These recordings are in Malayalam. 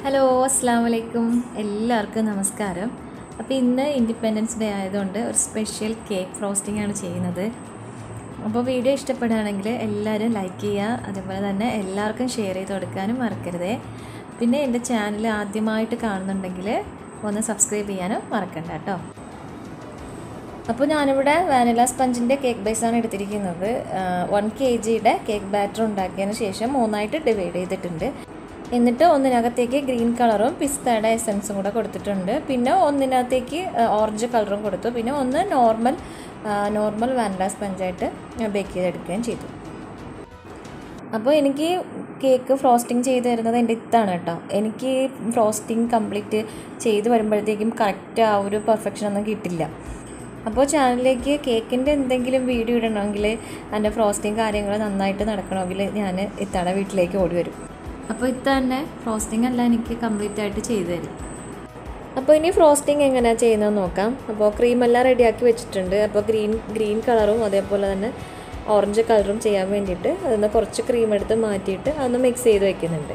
ഹലോ അസ്സാം വലൈക്കും എല്ലാവർക്കും നമസ്കാരം അപ്പോൾ ഇന്ന് ഇൻഡിപെൻഡൻസ് ഡേ ആയതുകൊണ്ട് ഒരു സ്പെഷ്യൽ കേക്ക് ഫ്രോസ്റ്റിംഗ് ആണ് ചെയ്യുന്നത് അപ്പോൾ വീഡിയോ ഇഷ്ടപ്പെടുകയാണെങ്കിൽ എല്ലാവരും ലൈക്ക് ചെയ്യുക അതേപോലെ തന്നെ എല്ലാവർക്കും ഷെയർ ചെയ്ത് കൊടുക്കാനും മറക്കരുതേ പിന്നെ എൻ്റെ ചാനൽ ആദ്യമായിട്ട് കാണുന്നുണ്ടെങ്കിൽ ഒന്ന് സബ്സ്ക്രൈബ് ചെയ്യാനും മറക്കണ്ട കേട്ടോ അപ്പോൾ ഞാനിവിടെ വാനില സ്പഞ്ചിൻ്റെ കേക്ക് ബേസാണ് എടുത്തിരിക്കുന്നത് വൺ കെ ജിയുടെ കേക്ക് ബാറ്റർ ഉണ്ടാക്കിയതിന് ശേഷം മൂന്നായിട്ട് ഡിവൈഡ് ചെയ്തിട്ടുണ്ട് എന്നിട്ട് ഒന്നിനകത്തേക്ക് ഗ്രീൻ കളറും പിസ്തയുടെ എസൻസും കൂടെ കൊടുത്തിട്ടുണ്ട് പിന്നെ ഒന്നിനകത്തേക്ക് ഓറഞ്ച് കളറും കൊടുത്തു പിന്നെ ഒന്ന് നോർമൽ നോർമൽ വാനില സ്പഞ്ചായിട്ട് ബേക്ക് ചെയ്തെടുക്കുകയും ചെയ്തു അപ്പോൾ എനിക്ക് കേക്ക് ഫ്രോസ്റ്റിംഗ് ചെയ്ത് തരുന്നത് എൻ്റെ ഇത്താണ് കേട്ടോ എനിക്ക് ഫ്രോസ്റ്റിംഗ് കംപ്ലീറ്റ് ചെയ്ത് വരുമ്പോഴത്തേക്കും കറക്റ്റ് ആ ഒരു പെർഫെക്ഷൻ ഒന്നും കിട്ടില്ല അപ്പോൾ ചാനലിലേക്ക് കേക്കിൻ്റെ എന്തെങ്കിലും വീഡിയോ ഇടണമെങ്കിൽ അതിൻ്റെ ഫ്രോസ്റ്റിംഗ് കാര്യങ്ങൾ നന്നായിട്ട് നടക്കണമെങ്കിൽ ഞാൻ ഇത്തയുടെ വീട്ടിലേക്ക് ഓടി വരും അപ്പോൾ ഇത്ത തന്നെ ഫ്രോസ്റ്റിംഗ് എല്ലാം എനിക്ക് കംപ്ലീറ്റ് ആയിട്ട് ചെയ്തു തരും അപ്പോൾ ഇനി ഫ്രോസ്റ്റിംഗ് എങ്ങനെയാണ് ചെയ്യുന്നതെന്ന് നോക്കാം അപ്പോൾ ക്രീം എല്ലാം റെഡിയാക്കി വെച്ചിട്ടുണ്ട് അപ്പോൾ ഗ്രീൻ ഗ്രീൻ കളറും അതേപോലെ തന്നെ ഓറഞ്ച് കളറും ചെയ്യാൻ വേണ്ടിയിട്ട് അതിൽ നിന്ന് കുറച്ച് ക്രീം എടുത്ത് മാറ്റിയിട്ട് അതൊന്ന് മിക്സ് ചെയ്ത് വെക്കുന്നുണ്ട്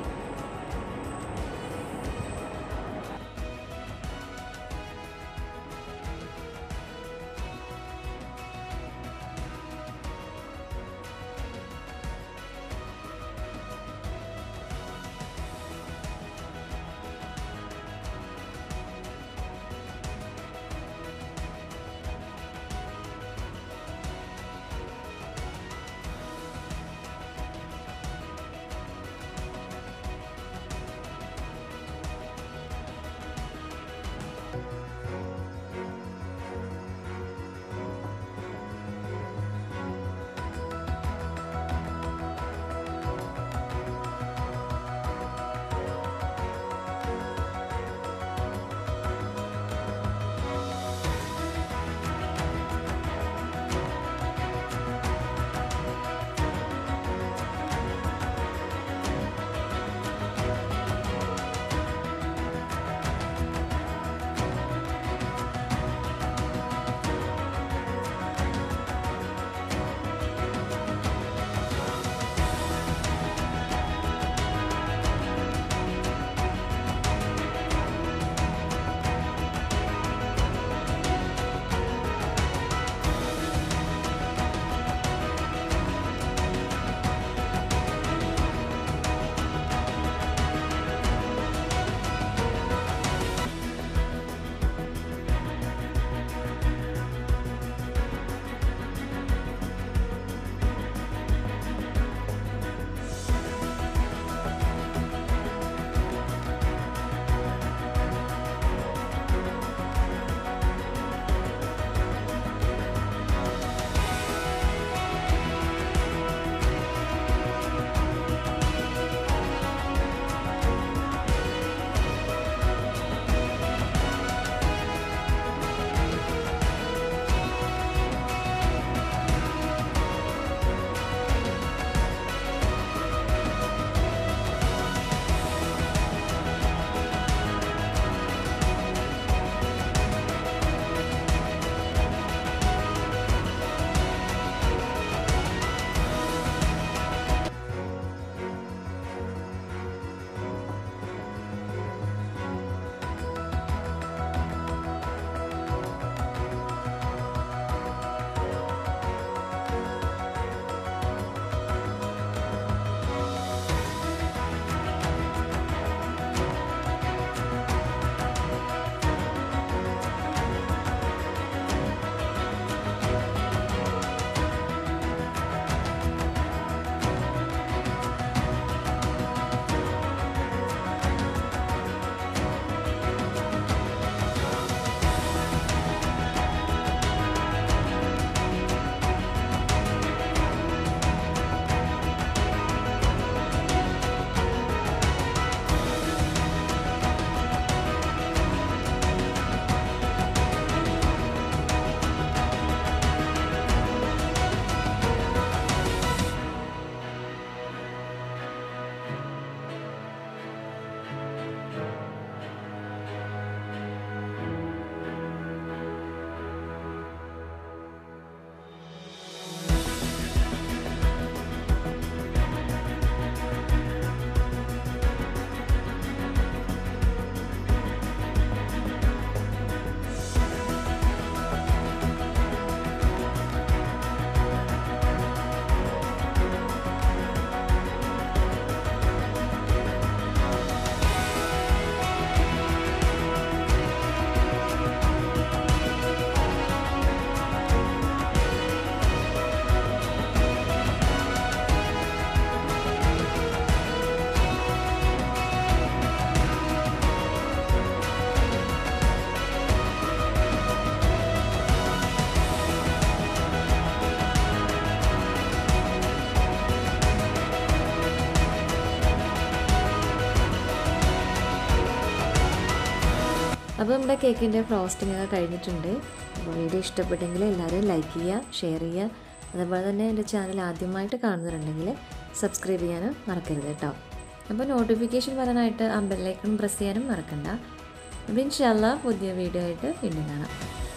അപ്പോൾ നമ്മുടെ കേക്കിൻ്റെ ഫ്രോസ്റ്റിംഗ് ഒക്കെ കഴിഞ്ഞിട്ടുണ്ട് അപ്പോൾ വീഡിയോ ഇഷ്ടപ്പെട്ടെങ്കിൽ എല്ലാവരും ലൈക്ക് ചെയ്യുക ഷെയർ ചെയ്യുക അതുപോലെ തന്നെ എൻ്റെ ചാനൽ ആദ്യമായിട്ട് കാണുന്നവരുണ്ടെങ്കിൽ സബ്സ്ക്രൈബ് ചെയ്യാനും മറക്കരുത് കേട്ടോ അപ്പോൾ നോട്ടിഫിക്കേഷൻ വരാനായിട്ട് ആ ബെല്ലൈക്കൺ പ്രസ് ചെയ്യാനും മറക്കണ്ട അപ്പോൾ ഇൻഷാല്ല പുതിയ വീഡിയോ ആയിട്ട് വീണ്ടും കാണാം